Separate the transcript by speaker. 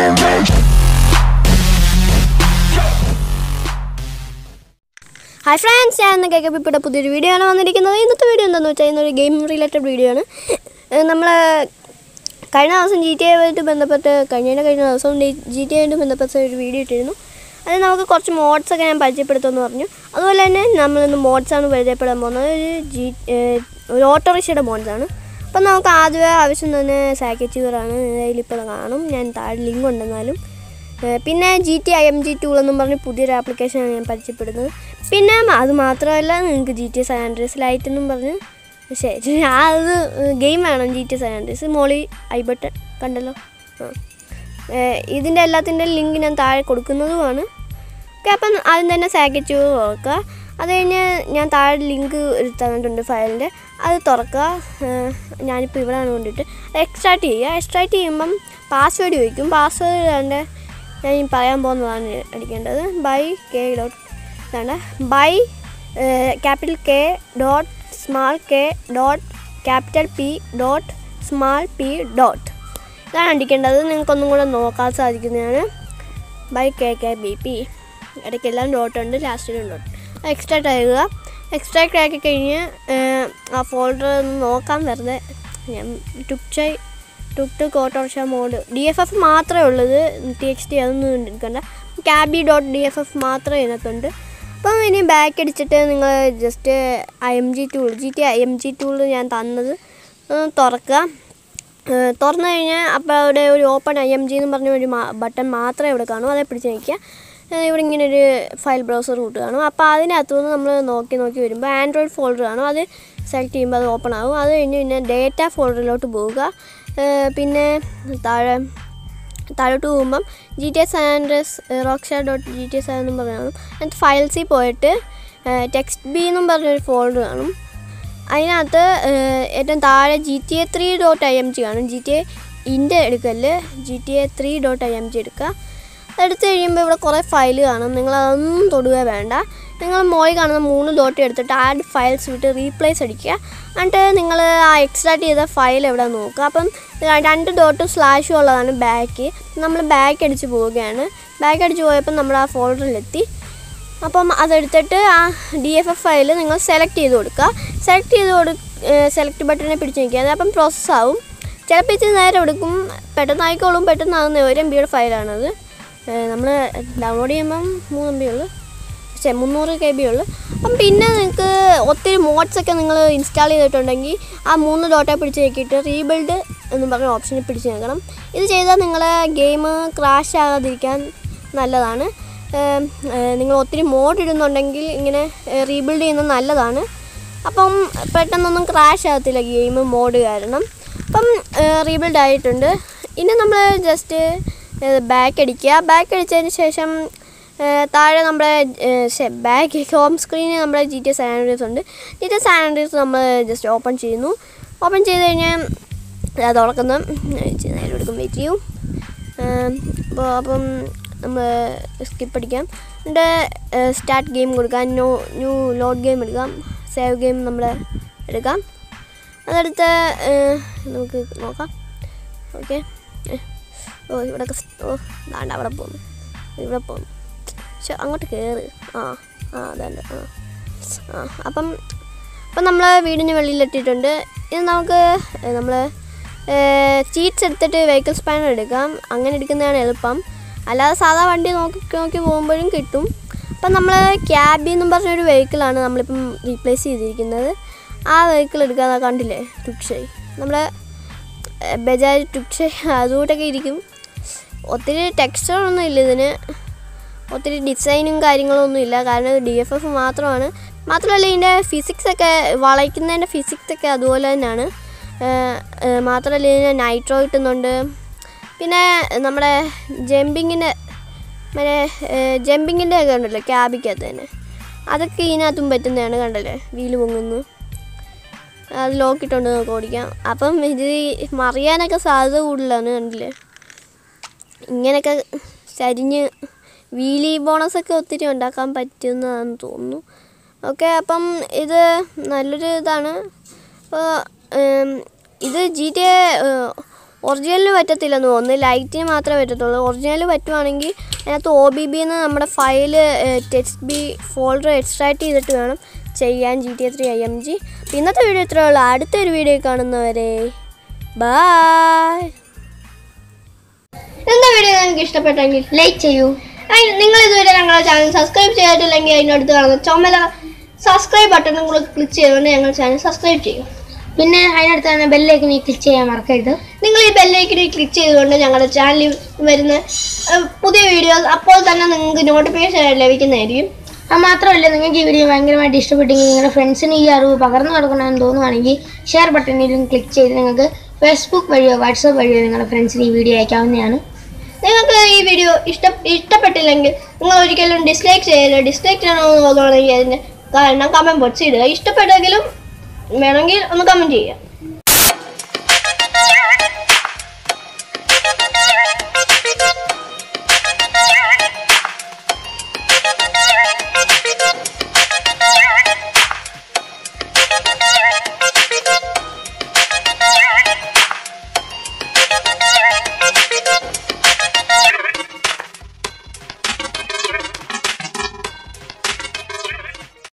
Speaker 1: hi friends ഞാൻ ഇന്ന് കേൾക്കപ്പോൾ ഇവിടെ പുതിയൊരു വീഡിയോ ആണ് വന്നിരിക്കുന്നത് ഇന്നത്തെ വീഡിയോ എന്താണെന്ന് വെച്ചാൽ ഇന്നൊരു ഗെയിം റിലേറ്റഡ് വീഡിയോ ആണ് നമ്മൾ കഴിഞ്ഞ ദിവസം ജി ടി ആയിട്ട് ബന്ധപ്പെട്ട് കഴിഞ്ഞതിൻ്റെ കഴിഞ്ഞ ദിവസം ജി ടി ആയിട്ട് ബന്ധപ്പെട്ട ഒരു വീഡിയോ ഇട്ടിരുന്നു അത് നമുക്ക് കുറച്ച് മോഡ്സ് ഒക്കെ ഞാൻ പരിചയപ്പെടുത്തുമെന്ന് പറഞ്ഞു അതുപോലെ തന്നെ നമ്മളിന്ന് മോഡ്സാണ് പരിചയപ്പെടാൻ പോകുന്നത് ഒരു ജി ഒരു ഓട്ടോറിക്ഷയുടെ മോഡ്സാണ് അപ്പം നമുക്ക് ആദ്യമേ ആവശ്യം തന്നെ സാക്കച്ചീവറാണ് ഇതിലിപ്പോൾ കാണും ഞാൻ താഴെ ലിങ്ക് ഉണ്ടെന്നാലും ഏഹ് പിന്നെ G T I M G tool എന്നും പറഞ്ഞ് പുതിയൊരു ആപ്ലിക്കേഷനാണ് ഞാൻ പരിചയപ്പെടുന്നത് പിന്നെ അത് മാത്രമല്ല നിങ്ങൾക്ക് G T San Andreas lite എന്നും പറഞ്ഞ് ശരി ആ അത് ഗെയിം വേണം ജി ടി സാൻ ആൻഡ്രീസ് മോളി ഐ ബട്ടൺ കണ്ടല്ലോ ആ ഏഹ് ഇതിൻ്റെ എല്ലാത്തിൻ്റെ ലിങ്ക് ഞാൻ താഴെ കൊടുക്കുന്നതുമാണ് ഓക്കെ അപ്പം ആദ്യം തന്നെ സാക്കറ്റ് തുറക്കുക അത് കഴിഞ്ഞ് ഞാൻ താഴെ ലിങ്ക് തന്നിട്ടുണ്ട് ഫയലിൻ്റെ അത് തുറക്കുക ഏഹ് ഞാനിപ്പോൾ ഇവിടെയാണ് കൊണ്ടിട്ട് എക്സ്ട്രാക്ട് ചെയ്യുക എക്സ്ട്രാക്ട് ചെയ്യുമ്പം പാസ്വേഡ് ചോദിക്കും പാസ്വേഡ് കണ്ട് ഞാൻ ഈ പറയാൻ പോകുന്നതാണ് അടിക്കേണ്ടത് ബൈ കെ ഡോട്ട് ഇതാണ് by capital K dot small K dot capital P dot small P dot ഇതാണ് അടിക്കേണ്ടത് നിങ്ങൾക്കൊന്നും കൂടെ നോക്കാൻ സാധിക്കുന്നതാണ് by K K B P ഇടയ്ക്കെല്ലാം ഡോട്ട് ഉണ്ട് ലാസ്റ്റിലും ഡോട്ട് എക്സ്ട്രാക്ട് ആക്കുക എക്സ്ട്രാക്ട് ആക്കി കഴിഞ്ഞ് ഏഹ്, ആ ഫോൾഡർ ഒന്ന് നോക്കാൻ വെറുതെ ഞാൻ ടുക്ചൈ ടുക് ടുക്ക് autorickshaw mode D F F മാത്രമേ ഉള്ളത് ടി എക്സ് ടി അതൊന്നും എടുക്കണ്ട ക്യാബി ഡോട്ട് ഡി എഫ് എഫ് മാത്രമേ ഇതിനകത്തുണ്ട് അപ്പം ഇനി ബാക്ക് അടിച്ചിട്ട് നിങ്ങൾ just I M G tool G T I M G tool ഞാൻ തന്നത് ഒന്ന് തുറക്കുക ഏഹ് തുറന്നു കഴിഞ്ഞാൽ അപ്പോൾ അവിടെ ഒരു ഓപ്പൺ ഐ എം ജി എന്ന് പറഞ്ഞ ഒരു ബട്ടൺ മാത്രമേ ഇവിടെ കാണൂ അതേ പിടിച്ച് നിൽക്കുക ഏഹ് ഇവിടെ ഇങ്ങനെ ഒരു ഫയൽ ബ്രൗസർ റൂട്ട് കാണും അപ്പോൾ അതിനകത്തുനിന്ന് നമ്മൾ നോക്കി നോക്കി വരുമ്പോൾ ആൻഡ്രോയിഡ് ഫോൾഡർ കാണും അത് സെലക്ട് ചെയ്യുമ്പോൾ അത് ഓപ്പൺ ആകും അത് കഴിഞ്ഞ് പിന്നെ ഡേറ്റ ഫോൾഡറിലോട്ട് പോവുക ഏഹ് പിന്നെ താഴെ താഴോട്ട് പോകുമ്പം ജി ടി എസ് ആൻഡ്രസ് റോക്ഷ ഡോട്ട് ജി ടി എസ് എന്നും പറഞ്ഞു കാണും അതിനകത്ത് ഫയൽസിൽ പോയിട്ട് ടെക്സ്റ്റ് ബി എന്നും പറഞ്ഞൊരു ഫോൾഡർ കാണും അതിനകത്ത് ഏഹ്, ഏറ്റവും താഴെ G T A three dot I M G കാണും ജി ടി എ ഇൻ്റെ എടുക്കല് G T A three dot I M G എടുക്കുക എടുത്തു കഴിയുമ്പോൾ ഇവിടെ കുറേ ഫയൽ കാണും നിങ്ങൾ അതൊന്നും തൊടുക വേണ്ട നിങ്ങൾ മോളിൽ കാണുന്ന മൂന്ന് ഡോട്ട് എടുത്തിട്ട് ആഡ് ഫയൽസ് വിട്ട് റീപ്ലേസ് അടിക്കുക എന്നിട്ട് നിങ്ങൾ ആ എക്സ്ട്രാക്ട് ചെയ്ത ഫയൽ എവിടെ നോക്കുക അപ്പം രണ്ട് ഡോട്ടും സ്ലാഷും ഉള്ളതാണ് ബാക്ക് നമ്മൾ ബാക്ക് അടിച്ച് പോവുകയാണ് ബാക്ക് അടിച്ച് പോയപ്പോൾ നമ്മൾ ആ ഫോൾഡറിലെത്തി അപ്പം അതെടുത്തിട്ട് ആ ഡി എഫ് എഫ് ഫയൽ നിങ്ങൾ സെലക്ട് ചെയ്ത് കൊടുക്കുക സെലക്ട് ചെയ്ത് കൊടു സെലക്ട് ബട്ടനെ പിടിച്ച് നിൽക്കുക അപ്പം പ്രോസസ്സ് ആവും ചിലപ്പോൾ ഇച്ചിരി നേരം എടുക്കും പെട്ടെന്ന് ആയിക്കോളും പെട്ടെന്നാകുന്ന ഒരു എം ബിയുടെ ഫയലാണത് നമ്മൾ ഡൗൺലോഡ് ചെയ്യുമ്പം മൂന്ന് എം ബി ഉള്ളു പക്ഷേ മുന്നൂറ് കെ ബി ഉള്ളു അപ്പം പിന്നെ നിങ്ങൾക്ക് ഒത്തിരി മോഡ്സ് ഒക്കെ നിങ്ങൾ ഇൻസ്റ്റാൾ ചെയ്തിട്ടുണ്ടെങ്കിൽ ആ മൂന്ന് ഡോട്ടെ പിടിച്ച് നോക്കിയിട്ട് റീബിൽഡ് എന്ന് പറഞ്ഞ ഓപ്ഷനിൽ പിടിച്ച് നോക്കണം ഇത് ചെയ്താൽ നിങ്ങളെ ഗെയിം ക്രാഷ് ആകാതിരിക്കാൻ നല്ലതാണ് ഏം, ഏ, നിങ്ങൾ ഒത്തിരി മോഡ് ഇടുന്നുണ്ടെങ്കിൽ ഇങ്ങനെ റീബിൽഡ് ചെയ്യുന്നത് നല്ലതാണ് അപ്പം പെട്ടെന്നൊന്നും ക്രാഷ് ആകത്തില്ല ഗെയിം മോഡ് കാരണം അപ്പം റീബിൽഡ് ആയിട്ടുണ്ട് ഇനി നമ്മൾ ജസ്റ്റ് ബാക്ക് അടിക്കുക ബാക്ക് അടിച്ചതിന് ശേഷം ഏ, താഴെ നമ്മുടെ ബാക്ക് ഹോം സ്ക്രീനിൽ നമ്മുടെ ജി ടി എസ് ആൻഡ്രീസ് ഉണ്ട് ജി ടി എസ് ആൻഡ്രീസ് നമ്മൾ ജസ്റ്റ് ഓപ്പൺ ചെയ്യുന്നു ഓപ്പൺ ചെയ്ത് കഴിഞ്ഞാൽ അത് തുറക്കുന്നു ഇച്ചിരി നേരം എടുക്കും വെയിറ്റ് ചെയ്യും അപ്പോൾ അപ്പം നമ്മൾ സ്കിപ്പ് അടിക്കാം എന്നിട്ട് സ്റ്റാർട്ട് ഗെയിം കൊടുക്കാം ന്യൂ ന്യൂ ലോഡ് ഗെയിം എടുക്കാം സേവ് ഗെയിം നമ്മൾ എടുക്കാം അതെടുത്ത് ഏഹ്, നമുക്ക് നോക്കാം ഓക്കെ ഓ ഇവിടെ ഓ ദാണ്ട അവിടെ പോകുന്നു ഇവിടെ പോകുന്നു പക്ഷെ അങ്ങോട്ട് കയറ് ആ ആ അതാണ് ആ ആ അപ്പം അപ്പം നമ്മൾ വീടിന് വെളിയിലെത്തിയിട്ടുണ്ട് ഇത് നമുക്ക് നമ്മൾ ചീറ്റ്സ് എടുത്തിട്ട് വെഹിക്കിൾ സ്പാനർ എടുക്കാം അങ്ങനെ എടുക്കുന്നതാണ് എളുപ്പം അല്ലാതെ സാധാ വണ്ടി നോക്കി നോക്കി പോകുമ്പോഴും കിട്ടും അപ്പം നമ്മൾ ക്യാബി എന്നും പറഞ്ഞൊരു വെഹിക്കിളാണ് നമ്മളിപ്പം റീപ്ലേസ് ചെയ്തിരിക്കുന്നത് ആ വെഹിക്കിൾ എടുക്കാതെ കണ്ടില്ലേ ടുക്ഷൈ നമ്മുടെ ഏഹ്, ബജാജ് ടുക്ഷൈ അതുകൂട്ടൊക്കെ ഇരിക്കും ഒത്തിരി ടെക്സ്ചറൊന്നും ഇല്ല ഇതിന് ഒത്തിരി ഡിസൈനും കാര്യങ്ങളൊന്നും ഇല്ല കാരണം ഇത് ഡി എഫ് എഫ് മാത്രമാണ് മാത്രമല്ല ഇതിൻ്റെ ഫിസിക്സ് ഒക്കെ വളയ്ക്കുന്നതിൻ്റെ ഫിസിക്സ് ഒക്കെ അതുപോലെ തന്നെയാണ് ഏഹ്, ഏഹ്, മാത്രമല്ല ഇതിന് നൈട്രോ കിട്ടുന്നുണ്ട് പിന്നെ നമ്മുടെ ജമ്പിങ്ങിൻ്റെ മറ്റേ ജമ്പിങ്ങിൻ്റെ ഒക്കെ ഉണ്ടല്ലോ ക്യാബിക്കകത്ത് തന്നെ അതൊക്കെ ഇതിനകത്തും പറ്റുന്നതാണ് കണ്ടല്ലേ വീല് പൊങ്ങുന്നു അത് ലോക്കിട്ടുണ്ട് നമുക്ക് ഓടിക്കാം അപ്പം ഇത് മറിയാനൊക്കെ സാധ്യത കൂടുതലാണ് കണ്ടില്ലേ ഇങ്ങനെയൊക്കെ ചരിഞ്ഞ് വീലി ബോണസൊക്കെ ഒത്തിരി ഉണ്ടാക്കാൻ പറ്റുന്നതാണെന്ന് തോന്നുന്നു ഓക്കെ അപ്പം ഇത് നല്ലൊരു ഇതാണ് അപ്പോൾ ഇത് ജി ടി എ ഒറിജിനലിന് പറ്റത്തില്ലെന്ന് തോന്നുന്നു ലൈറ്റിന് മാത്രമേ പറ്റത്തുള്ളൂ ഒറിജിനൽ പറ്റുവാണെങ്കിൽ അതിനകത്ത് ഒ ബി ബി എന്ന് നമ്മുടെ file text B folder extract ചെയ്തിട്ട് വേണം ചെയ്യാൻ G T A three I M G ഇന്നത്തെ വീഡിയോ ഇത്രയേ ഉള്ളൂ അടുത്തൊരു വീഡിയോ കാണുന്നവരെ ബായ് ഇന്നത്തെ വീഡിയോ നിങ്ങൾക്ക് ഇഷ്ടപ്പെട്ടെങ്കിൽ
Speaker 2: ലൈക്ക് ചെയ്യൂ
Speaker 1: അതിന് നിങ്ങൾ ഇതുവരെ ഞങ്ങളുടെ ചാനൽ സബ്സ്ക്രൈബ് ചെയ്തിട്ടില്ലെങ്കിൽ അതിനടുത്ത് കാണുന്ന ചുമല സബ്സ്ക്രൈബ് ബട്ടണും കൂടെ ക്ലിക്ക് ചെയ്തുകൊണ്ട് ഞങ്ങൾ ചാനൽ സബ്സ്ക്രൈബ് ചെയ്യും
Speaker 2: പിന്നെ അതിനടുത്ത് തന്നെ ബെല്ലേക്ക് നീ ക്ലിക്ക് ചെയ്യാൻ മറക്കരുത്
Speaker 1: നിങ്ങൾ ഈ ബെല്ലൈക്കനിൽ ക്ലിക്ക് ചെയ്തുകൊണ്ട് ഞങ്ങളുടെ ചാനലിൽ വരുന്ന ഏഹ്, പുതിയ വീഡിയോസ് അപ്പോൾ തന്നെ നിങ്ങൾക്ക് നോട്ടിഫിക്കേഷൻ ലഭിക്കുന്നതായിരിക്കും
Speaker 2: അത് മാത്രമല്ല നിങ്ങൾക്ക് ഈ വീഡിയോ ഭയങ്കരമായിട്ട് ഇഷ്ടപ്പെട്ടെങ്കിൽ നിങ്ങളുടെ ഫ്രണ്ട്സിന് ഈ അറിവ് പകർന്നു കൊടുക്കണമെന്ന് തോന്നുവാണെങ്കിൽ ഷെയർ ബട്ടണിലും ക്ലിക്ക് ചെയ്ത് നിങ്ങൾക്ക് ഫേസ്ബുക്ക് വഴിയോ വാട്സപ്പ് വഴിയോ നിങ്ങളുടെ ഫ്രണ്ട്സിന് ഈ വീഡിയോ അയക്കാവുന്നതാണ്
Speaker 1: നിങ്ങൾക്ക് ഈ വീഡിയോ ഇഷ്ട ഇഷ്ടപ്പെട്ടില്ലെങ്കിൽ നിങ്ങൾ ഒരിക്കലും ഡിസ്ലൈക്ക് ചെയ്യരുത് ഡിസ്ലൈക്ക് ചെയ്യണമെന്ന് തോന്നുകയാണെങ്കിൽ അതിന് കാരണം കമൻറ്റ് ബോക്സ് ഇടുക ഇഷ്ടപ്പെട്ടെങ്കിലും വേണമെങ്കിൽ ഒന്ന് കമൻറ്റ് ചെയ്യുക